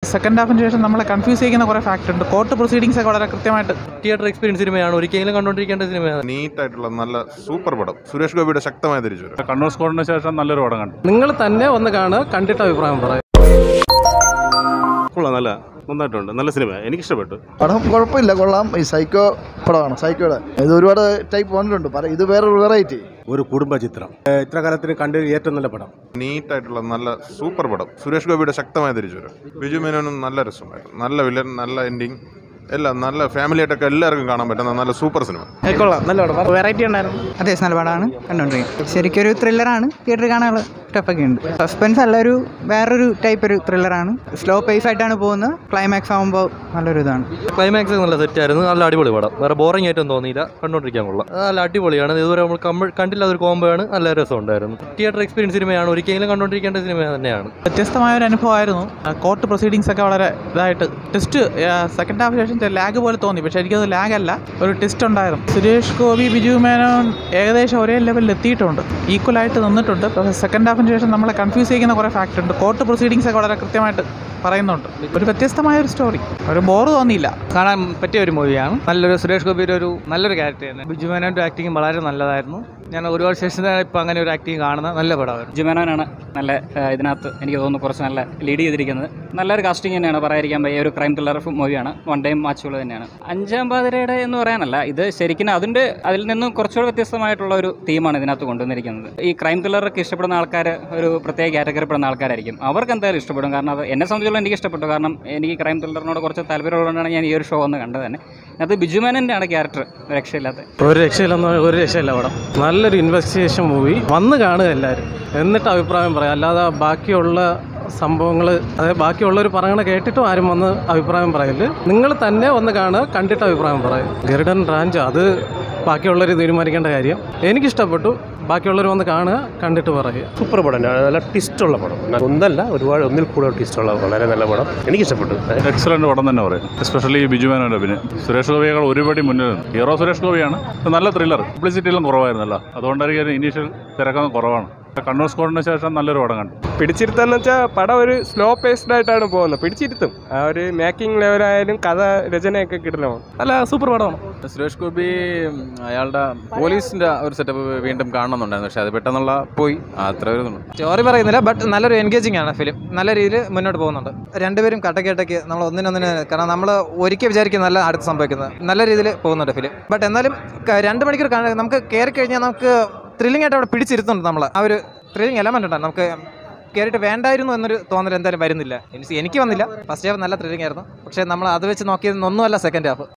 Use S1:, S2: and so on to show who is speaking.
S1: Second ഹാഫിന് ശേഷം നമ്മളെ confuse ചെയ്യുന്ന കുറേ ഫാക്ടർ ഉണ്ട് കോർട്ട് പ്രൊസീഡിങ്സ് ഒക്കെ വളരെ കൃത്യമായിട്ട്
S2: തിയേറ്റർ എക്സ്പീരിയൻസ് സിനിമയാണ് ഒരിക്കലും കണ്ടുകൊണ്ടിരിക്കേണ്ട സിനിമയാണ്
S3: നീറ്റായിട്ടുള്ള നല്ല സൂപ്പർ പടം സുരേഷ് ഗോപിയുടെ ശക്തമായ തിരിച്ചുവരും
S4: കണ്ണൂർ സ്കോറിന് ശേഷം നല്ലൊരു പടം കണ്ടു
S5: നിങ്ങൾ തന്നെ ഒന്ന് കാണുക കണ്ടിട്ട് അഭിപ്രായം പറയാം
S6: കൊള്ളാം നല്ല നന്നായിട്ടുണ്ട് നല്ല സിനിമ എനിക്ക് ഇഷ്ടപ്പെട്ടു
S7: പടം കുഴപ്പമില്ല കൊള്ളാം ഈ സൈക്കോ പടമാണ് സൈക്കോയുടെ ഇത് ഒരുപാട് ടൈപ്പ് വന്നിട്ടുണ്ട് പറ ഇത് വേറൊരു വെറൈറ്റി
S6: ഒരു കുടുംബ ചിത്രം ഇത്ര കാലത്തിന് കണ്ട ഏറ്റവും നല്ല പടം
S3: നീറ്റായിട്ടുള്ള നല്ല സൂപ്പർ പടം സുരേഷ് ഗോപിയുടെ ശക്തമായ തിരിച്ചുവരും ബിജു മേനോനും നല്ല രസമായിരുന്നു നല്ല വില്ലൻ നല്ല എൻഡിങ് എല്ലാം നല്ല ഫാമിലി ആയിട്ടൊക്കെ എല്ലാവർക്കും കാണാൻ പറ്റുന്ന നല്ല സൂപ്പർ സിനിമ
S5: കൊള്ളാം നല്ല പടം വെറൈറ്റി ഉണ്ടായിരുന്നു
S8: അത്യാവശ്യം നല്ല പടമാണ് കണ്ടുകൊണ്ടിരിക്കുന്നത് ശരിക്കും ഒരു ത്രില്ലറാണ് തിയേറ്ററിൽ കാണാനുള്ള സ്റ്റഫൊക്കെ ഉണ്ട് സസ്പെൻസ് അല്ല ഒരു വേറൊരു ടൈപ്പ് ഒരു ത്രില്ലറാണ് സ്ലോ പേസ് ആയിട്ടാണ് പോകുന്നത് ക്ലൈമാക്സ് ആകുമ്പോൾ നല്ലൊരു ഇതാണ്
S2: ക്ലൈമാക്സ് നല്ല സെറ്റായിരുന്നു നല്ല അടിപൊളി പടം വേറെ ബോറിംഗ് ആയിട്ടും തോന്നിയില്ല കണ്ടുകൊണ്ടിരിക്കാൻ കൊള്ളാം അത് നല്ല അടിപൊളിയാണ് ഇതുവരെ നമ്മൾ കമ്പ കണ്ടില്ലാത്ത ഒരു കോംബോ ആണ് നല്ല രസമുണ്ടായിരുന്നു തിയേറ്റർ എക്സ്പീരിയൻസ് സിനിമയാണ് ഒരിക്കലും കണ്ടുകൊണ്ടിരിക്കേണ്ട സിനിമ തന്നെയാണ്
S1: വ്യത്യസ്തമായ ഒരു അനുഭവമായിരുന്നു കോർട്ട് പ്രൊസീഡിങ്സ് ഒക്കെ വളരെ ഇതായിട്ട് ടെസ്റ്റ് സെക്കൻഡ് ഹാഫ് ശേഷം ലാഗ് പോലെ തോന്നി പക്ഷേ എനിക്കത് ലാഗ് അല്ല ഒരു ടെസ്റ്റ് ഉണ്ടായിരുന്നു സുരേഷ് ഗോപി ബിജു മേനോൻ ഏകദേശം ഒരേ ലെവലിൽ എത്തിയിട്ടുണ്ട് ഈക്വലായിട്ട് നിന്നിട്ടുണ്ട് പക്ഷേ സെക്കൻഡ് ഹാഫിന് ശേഷം നമ്മളെ കൺഫ്യൂസ് ചെയ്യുന്ന കുറേ ഫാക്ടർ ഉണ്ട് കോർട്ട് പ്രൊസീഡിങ്സ് ഒക്കെ വളരെ കൃത്യമായിട്ട് പറയുന്നുണ്ട് ഒരു വ്യത്യസ്തമായ ഒരു സ്റ്റോറി ഒരു ബോറ് തോന്നിയില്ല
S5: കാണാൻ പറ്റിയ ഒരു മൂവിയാണ് നല്ലൊരു സുരേഷ് ഗോപിയുടെ ഒരു നല്ലൊരു ക്യാരക്ടർ തന്നെ ബിജു മേനോൻ്റെ ആക്ടിങ് വളരെ നല്ലതായിരുന്നു ഞാൻ ഒരുപാട് ശേഷം ഇപ്പം അങ്ങനെ ഒരു ആക്ടിങ് കാണുന്ന നല്ല പടമായിരുന്നു
S9: ജുമേനോനാണ് നല്ല ആ, ഇതിനകത്ത് എനിക്ക് തോന്നുന്നു കുറച്ച് നല്ല ലീഡ് ചെയ്തിരിക്കുന്നത് നല്ലൊരു കാസ്റ്റിംഗ് തന്നെയാണ് പറയാതിരിക്കാൻ വയ്യ ഒരു ക്രൈം ത്രില്ലർ മൂവിയാണ് വൺ ടൈം വാച്ചുകൾ തന്നെയാണ് അഞ്ചാം പാതിരയുടെ എന്ന് പറയാനല്ല ഇത് ശരിക്കും അതിൻ്റെ അതിൽ നിന്നും കുറച്ചുകൂടെ വ്യത്യസ്തമായിട്ടുള്ള ഒരു തീമാണ് ഇതിനകത്ത് കൊണ്ടുവന്നിരിക്കുന്നത് ഈ ക്രൈം ത്രില്ലറൊക്കെ ഇഷ്ടപ്പെടുന്ന ആൾക്കാർ ഒരു പ്രത്യേക കാറ്റഗറി പെടുന്ന ആൾക്കാരായിരിക്കും അവർക്ക് എന്തായാലും ഇഷ്ടപ്പെടും കാരണം അത് എന്നെ സംബന്ധിച്ചുള്ള എനിക്ക് ഇഷ്ടപ്പെട്ടു കാരണം എനിക്ക് ക്രൈം ത്രില്ലറിനോട് കുറച്ച് താല്പര്യമുള്ളതുകൊണ്ടാണ് ഞാൻ ഈ ഒരു ഷോ ഒന്ന് കണ്ടത് തന്നെ അത് ബിജുമേനൻ്റെ ആണ് ക്യാരക്ടർ രക്ഷയില്ലാത്ത
S5: ഒരു രക്ഷയില്ലെന്ന് ഒരു രക്ഷയില്ല പടം നല്ലൊരു ഇൻവെസ്റ്റിഗേഷൻ മൂവി വന്ന് കാണുക എല്ലാവരും എന്നിട്ട് അഭിപ്രായം പറയാം അല്ലാതെ ബാക്കിയുള്ള സംഭവങ്ങൾ അതായത് ബാക്കിയുള്ളവർ പറയണ കേട്ടിട്ടും ആരും വന്ന് അഭിപ്രായം പറയല് നിങ്ങൾ തന്നെ വന്ന് കാണുക കണ്ടിട്ട് അഭിപ്രായം പറയും ഗരുഡൻ റാഞ്ച് അത് ബാക്കിയുള്ളവർ തീരുമാനിക്കേണ്ട കാര്യം എനിക്കിഷ്ടപ്പെട്ടു ബാക്കിയുള്ളവർ വന്ന് കാണുക കണ്ടിട്ട് പറയുക
S6: സൂപ്പർ പടം നല്ല ട്വിസ്റ്റുള്ള പടം ഒന്നല്ല ഒരുപാട് ഒന്നിൽ കൂടുതൽ ട്വിസ്റ്റുള്ള വളരെ നല്ല പടം എനിക്ക് ഇഷ്ടപ്പെട്ടു
S4: എക്സലന്റ് പടം തന്നെ പറയും എസ്പെഷ്യലി ബിജു മേനോന്റെ അഭിനയം സുരേഷ് ഗോപിയേക്കാൾ ഒരുപടി മുന്നിൽ നിന്നു ഹീറോ സുരേഷ് ഗോപിയാണ് ഇത് നല്ല ത്രില്ലർ പബ്ലിസിറ്റി എല്ലാം കുറവായിരുന്നല്ലോ അതുകൊണ്ടായിരിക്കും ഇനീഷ്യൽ തിരക്കൊന്നും കുറവാണ് കണ്ണൂർ സ്കോറിന് ശേഷം നല്ലൊരു പടം കണ്ടു
S10: പിടിച്ചിരുത്തെന്ന് വെച്ചാൽ പടം ഒരു സ്ലോ പേസ്ഡ് ആയിട്ടാണ് പോകുന്നത് പിടിച്ചിരുത്തും ആ ഒരു മേക്കിംഗ് ലെവലായാലും കഥ രചനയൊക്കെ കിട്ടണം
S5: അല്ല സൂപ്പർ പടമാണ്
S11: സുരേഷ് ഗോപി ഉം, അയാളുടെ പോലീസിന്റെ ഒരു സെറ്റപ്പ് വീണ്ടും കാണണമെന്നുണ്ടായിരുന്നു പക്ഷെ അത് പെട്ടെന്നുള്ള പോയി അത്ര ഒരു ഇതുണ്ട്.
S5: സ്റ്റോറി പറയുന്നില്ല ബട്ട് നല്ലൊരു എൻഗേജിങ് ആണ് ഫിലിം നല്ല രീതിയിൽ മുന്നോട്ട് പോകുന്നുണ്ട് രണ്ടുപേരും കട്ടക്കേട്ടയ്ക്ക് നമ്മൾ ഒന്നിനൊന്നിന് കാരണം നമ്മൾ ഒരിക്കൽ വിചാരിക്കും നല്ല അടുത്ത് സംഭവിക്കുന്നത് നല്ല രീതിയിൽ പോകുന്നുണ്ട് ഫിലിം ബട്ട് എന്നാലും ക- രണ്ട് മണിക്കൂർ കാണാൻ നമുക്ക് കയറി കഴിഞ്ഞാൽ നമുക്ക് ത്രില്ലിംഗ് ആയിട്ട് അവിടെ പിടിച്ചിരുത്തുന്നുണ്ട് നമ്മൾ ആ ഒരു ത്രില്ലിംഗ് എലമെന്റ് ഉണ്ട് നമുക്ക് കയറിയിട്ട് വേണ്ടായിരുന്നു എന്നൊരു തോന്നൽ എന്തായാലും വരുന്നില്ല എനിക്ക് എനിക്ക് വന്നില്ല ഫസ്റ്റ് ഹാഫ് നല്ല ത്രില്ലിംഗ് ആയിരുന്നു പക്ഷേ നമ്മൾ അത് വെച്ച് നോക്കിയത് ഒന്നുമല്ല സെക്കൻഡ് ഹാഫ്